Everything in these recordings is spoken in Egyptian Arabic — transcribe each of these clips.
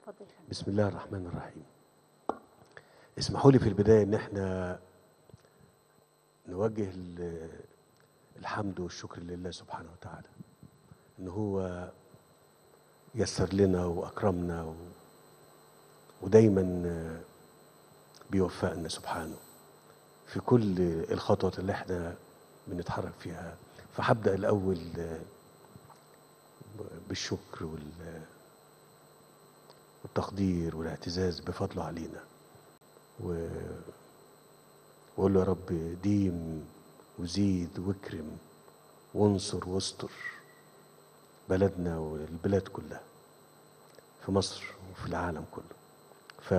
اتفضل يا فندم. بسم الله الرحمن الرحيم اسمحوا لي في البداية إن احنا نوجه ال- الحمد والشكر لله سبحانه وتعالى إن هو يسر لنا وأكرمنا و... ودايما بيوفقنا سبحانه في كل الخطوات اللي احنا بنتحرك فيها فهبدأ الأول بالشكر وال... والتقدير والاعتزاز بفضله علينا و... وأقول له يا رب ديم وزيد واكرم وانصر واستر بلدنا والبلاد كلها في مصر وفي العالم كله ف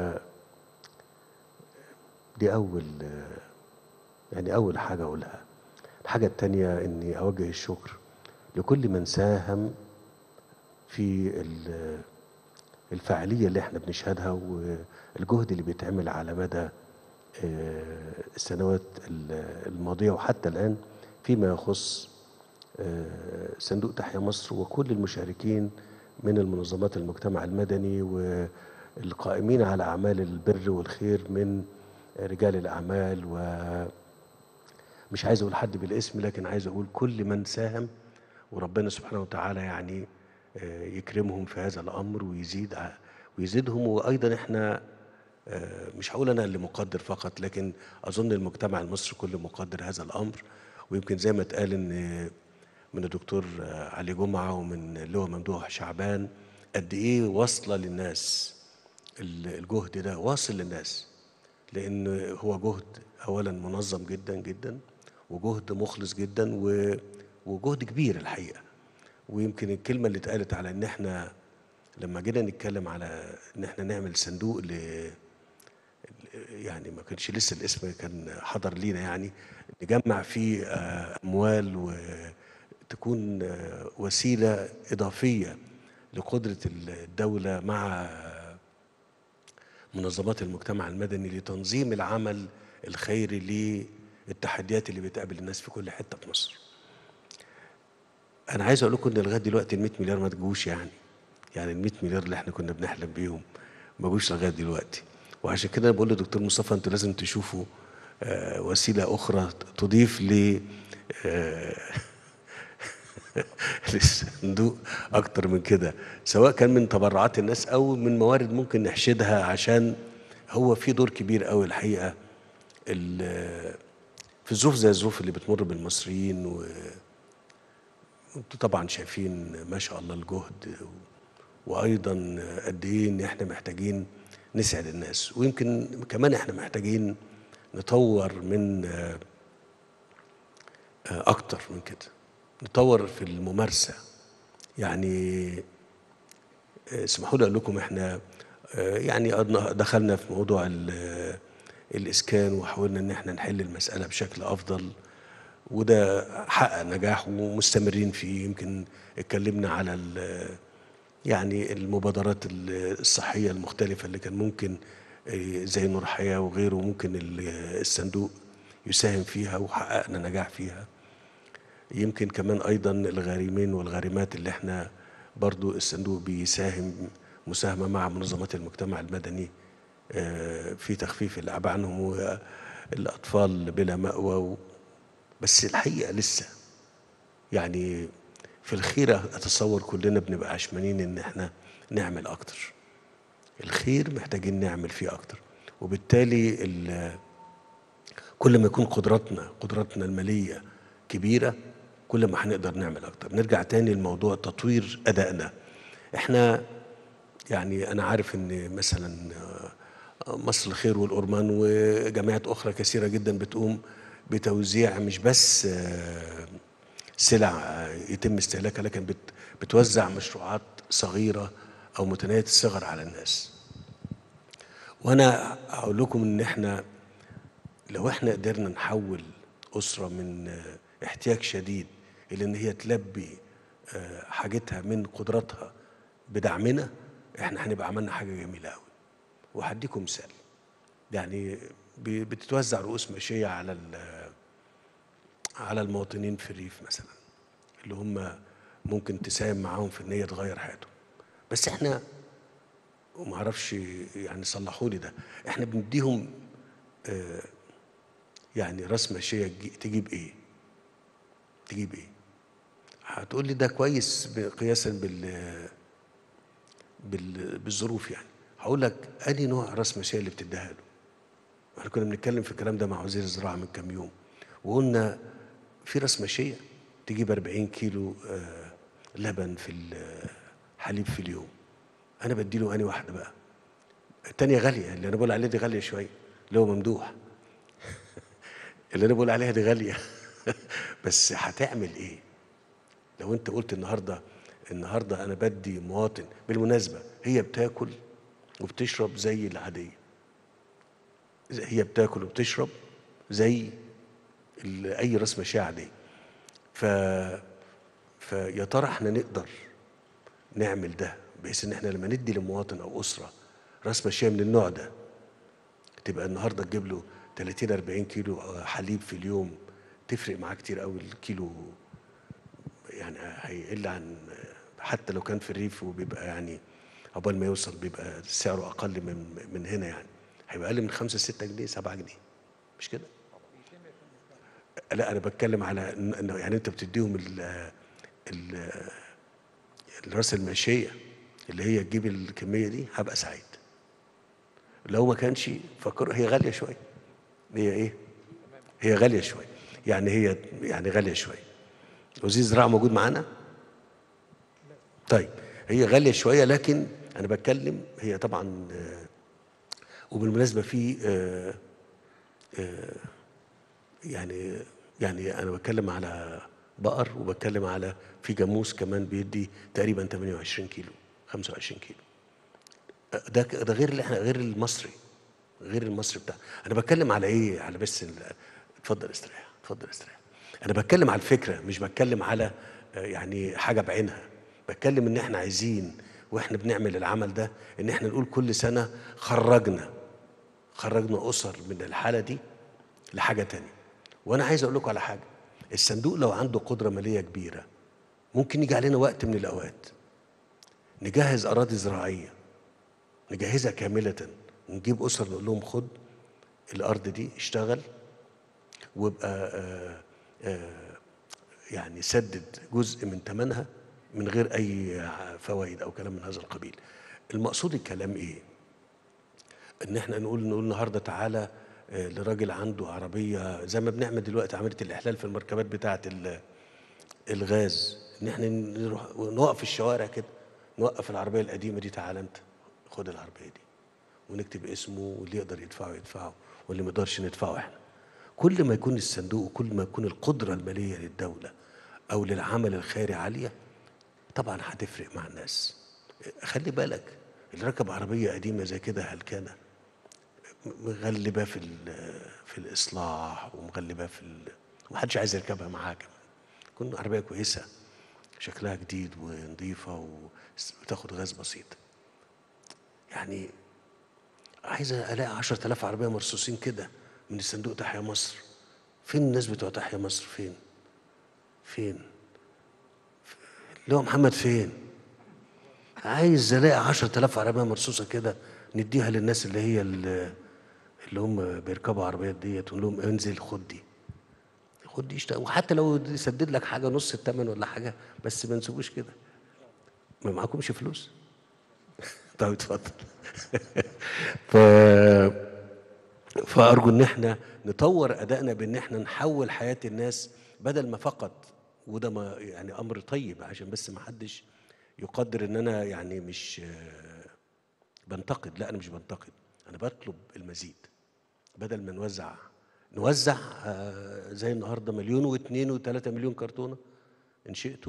دي أول يعني أول حاجة أقولها الحاجة التانية إني أوجه الشكر لكل من ساهم في ال- الفاعلية اللي احنا بنشهدها والجهد اللي بيتعمل على مدى آه، السنوات ال- الماضية وحتى الآن فيما يخص آه، صندوق تحيا مصر وكل المشاركين من المنظمات المجتمع المدني والقائمين على أعمال البر والخير من رجال الأعمال ومش عايز أقول حد بالاسم لكن عايز أقول كل من ساهم وربنا سبحانه وتعالى يعني آه، يكرمهم في هذا الأمر ويزيد ع- ويزيدهم وأيضا إحنا آه، مش هقول أنا اللي مقدر فقط لكن أظن المجتمع المصري كله مقدر هذا الأمر ويمكن زي ما اتقال إن من الدكتور آه، علي جمعة ومن اللواء ممدوح شعبان قد إيه واصلة للناس ال- الجهد ده واصل للناس لأن هو جهد أولا منظم جدا جدا وجهد مخلص جدا و- وجهد كبير الحقيقة ويمكن الكلمة اللي اتقالت على إن إحنا لما جينا نتكلم على إن إحنا نعمل صندوق ل يعني ما كانش لسه الاسم كان حضر لينا يعني نجمع فيه آه، أموال وتكون آه، وسيلة إضافية لقدرة الدولة مع منظمات المجتمع المدني لتنظيم العمل الخيري للتحديات اللي بتقابل الناس في كل حتة في مصر انا عايز اقول لكم ان لغايه دلوقتي ال 100 مليار ما تجوش يعني يعني ال 100 مليار اللي احنا كنا بنحلم بيهم ما جوش لغايه دلوقتي وعشان كده أنا بقول لدكتور مصطفى انتوا لازم تشوفوا آه، وسيله اخرى تضيف ل آه، للصندوق اكتر من كده سواء كان من تبرعات الناس او من موارد ممكن نحشدها عشان هو في دور كبير قوي الحقيقه ال- في ظروف زي الظروف اللي بتمر بالمصريين و انتوا طبعا شايفين ما شاء الله الجهد وايضا قد ايه ان احنا محتاجين نسعد الناس ويمكن كمان احنا محتاجين نطور من آه، آه، اكتر من كده نطور في الممارسه يعني آه، اسمحوا لي اقول لكم احنا آه، يعني قضنا- دخلنا في موضوع ال- آه، الاسكان وحاولنا ان احنا نحل المساله بشكل افضل وده حقق نجاح ومستمرين فيه يمكن اتكلمنا على ال- يعني المبادرات ال- الصحية المختلفة اللي كان ممكن آه، زي نور حياة وغيره ممكن ال- الصندوق يساهم فيها وحققنا نجاح فيها يمكن كمان أيضا الغارمين والغارمات اللي احنا برضو الصندوق بيساهم مساهمة مع منظمات المجتمع المدني آه، في تخفيف الأعباء عنهم والأطفال بلا مأوى و- بس الحقيقة لسه يعني في الخير أتصور كلنا بنبقى عشمانين إن إحنا نعمل أكتر الخير محتاجين نعمل فيه أكتر وبالتالي ال- كل ما يكون قدراتنا قدراتنا المالية كبيرة كل ما هنقدر نعمل أكتر نرجع تاني لموضوع تطوير أدائنا إحنا يعني أنا عارف إن مثلا آه، مصر الخير والأورمان وجمعيات أخرى كثيرة جدا بتقوم بتوزيع مش بس آه، سلع آه، يتم استهلاكها لكن بت بتوزع مشروعات صغيرة أو متناهية الصغر على الناس وأنا أقول لكم إن إحنا لو إحنا قدرنا نحول أسرة من آه، احتياج شديد إلى إن هي تلبي آه، حاجتها من قدراتها بدعمنا إحنا هنبقى عملنا حاجة جميلة أوي وهديكم مثال يعني ب- بتتوزع رؤوس ماشية على ال- على المواطنين في الريف مثلا اللي هم ممكن تساهم معاهم في ان هي تغير حياتهم بس احنا وما اعرفش يعني صلحوا لي ده احنا بنديهم آه، يعني راس ماشيه تجي- تجيب ايه تجيب ايه هتقول لي ده كويس قياسا بال بال- بالظروف يعني هقول لك ادي نوع راس ماشيه اللي بتديها له احنا كنا بنتكلم في الكلام ده مع وزير الزراعه من كام يوم وقلنا في راس ماشيه تجيب 40 كيلو آه، لبن في الحليب في اليوم انا بديله اني واحده بقى التانية غالية اللي أنا بقول عليها دي غالية شوية اللي هو ممدوح اللي أنا بقول عليها دي غالية بس هتعمل إيه؟ لو أنت قلت النهاردة النهاردة أنا بدي مواطن بالمناسبة هي بتاكل وبتشرب زي العادية هي بتاكل وبتشرب زي ال- أي راس ماشية عادية ف فيا ترى احنا نقدر نعمل ده بحيث ان احنا لما ندي لمواطن او اسره راس ماشيه من النوع ده تبقى النهارده تجيب له 30 40 كيلو حليب في اليوم تفرق معاه كتير قوي الكيلو يعني هيقل عن حتى لو كان في الريف وبيبقى يعني عقبال ما يوصل بيبقى سعره اقل من من هنا يعني هيبقى اقل من 5 6 جنيه 7 جنيه مش كده؟ لا انا بتكلم على إن- انه يعني انت بتديهم ال ال الراس الماشيه اللي هي تجيب الكميه دي هبقى سعيد لو ما كانش فكر هي غاليه شويه هي ايه هي غاليه شويه يعني هي يعني غاليه شويه وزير الزراعه موجود معانا طيب هي غاليه شويه لكن انا بتكلم هي طبعا آه، وبالمناسبه في آه، آه، يعني يعني انا بتكلم على بقر وبتكلم على في جاموس كمان بيدي تقريبا 28 كيلو 25 كيلو ده ده غير اللي احنا غير المصري غير المصري بتاع انا بتكلم على ايه على بس ال- اتفضل استريح اتفضل استريح انا بتكلم على الفكره مش بتكلم على آه، يعني حاجه بعينها بتكلم ان احنا عايزين واحنا بنعمل العمل ده ان احنا نقول كل سنه خرجنا خرجنا اسر من الحاله دي لحاجه تانية وانا عايز اقول لكم على حاجه الصندوق لو عنده قدره ماليه كبيره ممكن يجي علينا وقت من الاوقات نجهز اراضي زراعيه نجهزها كامله ونجيب اسر نقول لهم خد الارض دي اشتغل وابقى آه، آه، يعني سدد جزء من ثمنها من غير اي فوائد او كلام من هذا القبيل المقصود الكلام ايه ان احنا نقول نقول النهارده تعالى آه، لراجل عنده عربيه زي ما بنعمل دلوقتي عمليه الاحلال في المركبات بتاعه ال- الغاز ان احنا نروح نوقف في الشوارع كده نوقف العربيه القديمه دي تعالى انت خد العربيه دي ونكتب اسمه واللي يقدر يدفعه يدفعه واللي ما يقدرش ندفعه احنا كل ما يكون الصندوق وكل ما يكون القدره الماليه للدوله او للعمل الخيري عاليه طبعا هتفرق مع الناس خلي بالك اللي ركب عربيه قديمه زي كده هلكانه مغلبه في ال- في الاصلاح ومغلبه في ال... ومحدش عايز يركبها معاه كمان تكون عربيه كويسه شكلها جديد ونظيفه وتاخد غاز بسيط يعني عايز الاقي 10000 عربيه مرصوصين كده من الصندوق تحيا مصر فين الناس بتوع تحيا مصر فين فين اللي هو محمد فين عايز الاقي 10000 عربيه مرصوصه كده نديها للناس اللي هي اللي اللي هم بيركبوا عربيات ديت ونقول لهم انزل خد دي خد دي اشتغل وحتى لو يسدد لك حاجه نص الثمن ولا حاجه بس ما نسيبوش كده ما معكمش فلوس طيب اتفضل ف فارجو ان احنا نطور ادائنا بان احنا نحول حياه الناس بدل ما فقط وده ما يعني امر طيب عشان بس ما حدش يقدر ان انا يعني مش آه، بنتقد لا انا مش بنتقد انا بطلب المزيد بدل ما نوزع نوزع آه، زي النهارده مليون واثنين وثلاثة مليون كرتونه ان شئتوا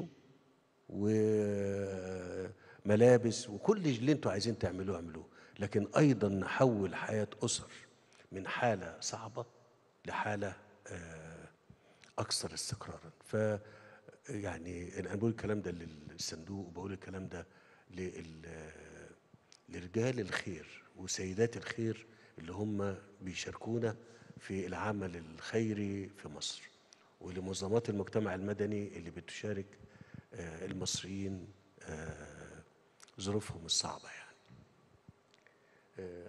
وملابس وكل اللي انتوا عايزين تعملوه اعملوه لكن ايضا نحول حياه اسر من حاله صعبه لحاله آه، اكثر استقرارا ف يعني انا بقول الكلام ده للصندوق وبقول الكلام ده لل لرجال الخير وسيدات الخير اللي هم بيشاركونا في العمل الخيري في مصر ولمنظمات المجتمع المدني اللي بتشارك آه، المصريين آه، ظروفهم الصعبة يعني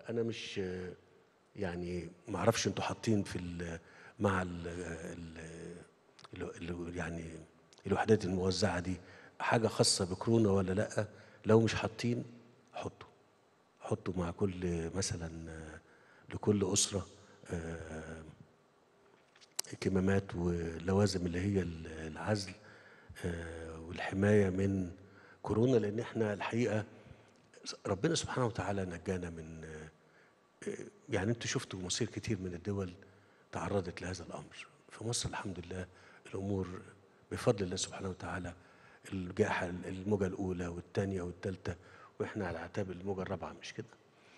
انا مش آه، يعني ما اعرفش انتوا حاطين في ال مع ال ال ال- ال- يعني الوحدات الموزعه دي حاجه خاصه بكورونا ولا لا لو مش حاطين حطوا حطوا مع كل مثلا آه، لكل اسره آه، كمامات ولوازم اللي هي ال- العزل آه، والحمايه من كورونا لان احنا الحقيقه ربنا سبحانه وتعالى نجانا من آه، يعني انتوا شفتوا مصير كتير من الدول تعرضت لهذا الامر في مصر الحمد لله الامور بفضل الله سبحانه وتعالى الجائحه الموجه الاولى والثانيه والثالثه واحنا على اعتاب الموجه الرابعه مش كده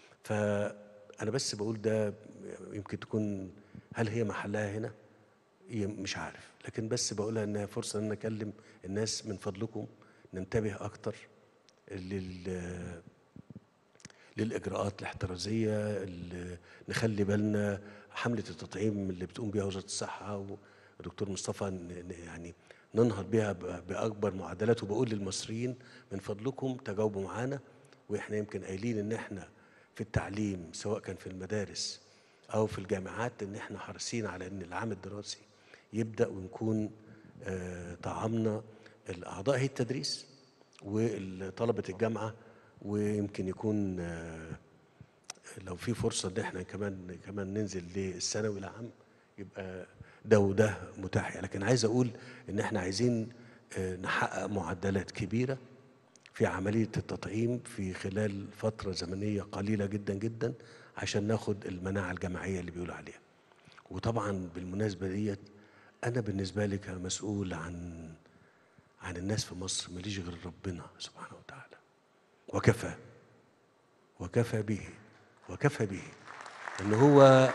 فانا بس بقول ده يمكن تكون هل هي محلها هنا يم- مش عارف لكن بس بقولها انها فرصه ان اكلم الناس من فضلكم ننتبه اكتر لل للاجراءات الاحترازيه اللي نخلي بالنا حمله التطعيم اللي بتقوم بها وزاره الصحه ودكتور مصطفى ن- ن- يعني ننهض بها ب- باكبر معدلات وبقول للمصريين من فضلكم تجاوبوا معانا واحنا يمكن قايلين ان احنا في التعليم سواء كان في المدارس او في الجامعات ان احنا حريصين على ان العام الدراسي يبدا ونكون آه، طعمنا الاعضاء هيئه التدريس وطلبه الجامعه ويمكن يكون آه، لو في فرصه ان احنا كمان كمان ننزل للثانوي العام يبقى ده وده متاح لكن عايز اقول ان احنا عايزين آه، نحقق معدلات كبيره في عمليه التطعيم في خلال فتره زمنيه قليله جدا جدا عشان ناخد المناعه الجماعيه اللي بيقولوا عليها وطبعا بالمناسبه ديت انا بالنسبه لي كمسؤول عن عن الناس في مصر ماليش غير ربنا سبحانه وتعالى وكفى وكفى به وكفى به ان هو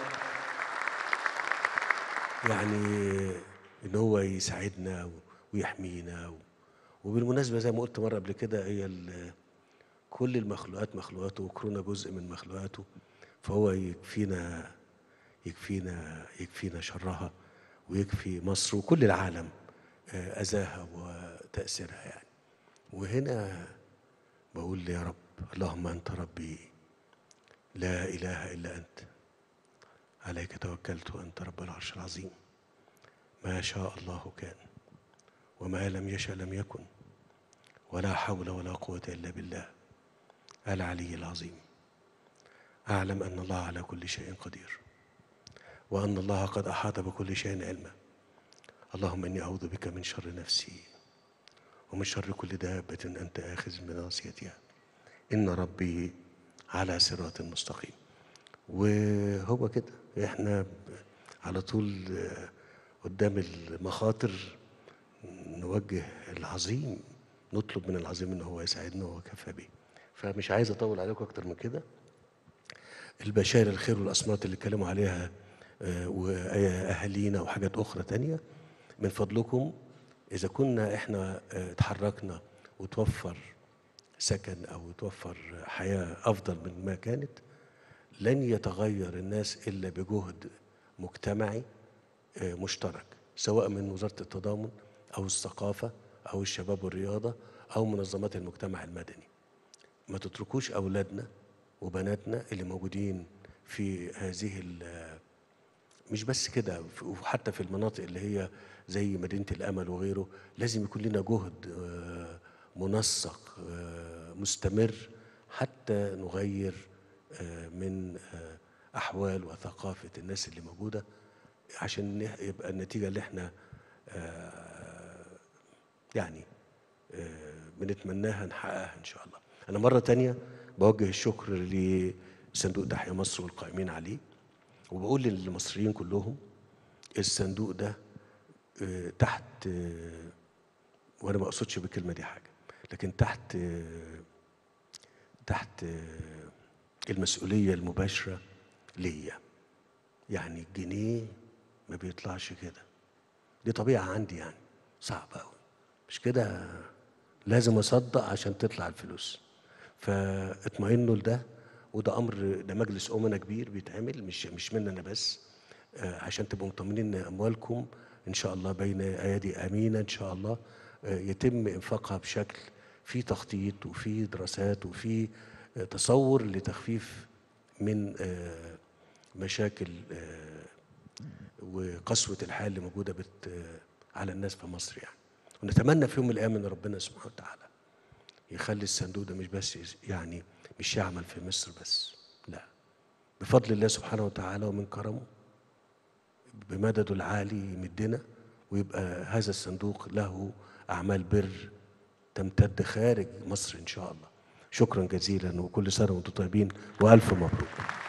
يعني ان هو يساعدنا ويحمينا و- وبالمناسبه زي ما قلت مره قبل كده هي ال- كل المخلوقات مخلوقاته وكورونا جزء من مخلوقاته فهو يكفينا يكفينا يكفينا شرها ويكفي مصر وكل العالم آه، اذاها وتاثيرها يعني وهنا بقول يا رب اللهم انت ربي لا اله الا انت عليك توكلت وانت رب العرش العظيم ما شاء الله كان وما لم يشأ لم يكن ولا حول ولا قوة إلا بالله العلي العظيم أعلم أن الله على كل شيء قدير وأن الله قد أحاط بكل شيء علما اللهم إني أعوذ بك من شر نفسي ومن شر كل دابة أنت آخذ بناصيتها إن ربي على صراط مستقيم وهو كده احنا ب- على طول آه، قدام المخاطر نوجه العظيم نطلب من العظيم ان هو يساعدنا وكفى به فمش عايز اطول عليكم اكتر من كده البشائر الخير والأصنات اللي اتكلموا عليها آه، وأهالينا وحاجات أخرى تانية من فضلكم إذا كنا إحنا آه، اتحركنا وتوفر سكن أو توفر حياة أفضل من ما كانت لن يتغير الناس إلا بجهد مجتمعي آه، مشترك سواء من وزارة التضامن أو الثقافة أو الشباب والرياضة أو منظمات المجتمع المدني ما تتركوش أولادنا وبناتنا اللي موجودين في هذه ال- مش بس كده ف- وحتى في المناطق اللي هي زي مدينة الأمل وغيره لازم يكون لنا جهد آه، منسق آه، مستمر حتى نغير آه، من آه، أحوال وثقافة الناس اللي موجودة عشان نح- يبقى النتيجة اللي احنا آه، يعني آه، بنتمناها نحققها ان شاء الله انا مره تانية بوجه الشكر لصندوق تحيا مصر والقائمين عليه وبقول للمصريين كلهم الصندوق ده آه، تحت آه، وانا ما اقصدش بالكلمه دي حاجه لكن تحت آه، تحت آه، المسؤوليه المباشره ليا يعني الجنيه ما بيطلعش كده دي طبيعه عندي يعني صعبه قوي مش كده لازم اصدق عشان تطلع الفلوس فاطمئنوا لده وده امر ده مجلس امنا كبير بيتعمل مش مش مني انا بس آه، عشان تبقوا مطمنين ان اموالكم ان شاء الله بين ايادي امينه ان شاء الله آه، يتم انفاقها بشكل في تخطيط وفي دراسات وفي آه، تصور لتخفيف من آه، مشاكل آه، وقسوة الحال اللي موجودة بت آه، على الناس في مصر يعني ونتمنى في يوم من الأيام إن ربنا سبحانه وتعالى يخلي الصندوق ده مش بس يز- يعني مش يعمل في مصر بس لا بفضل الله سبحانه وتعالى ومن كرمه بمدده العالي يمدنا ويبقى هذا الصندوق له أعمال بر تمتد خارج مصر إن شاء الله شكرا جزيلا وكل سنة وانتم طيبين وألف مبروك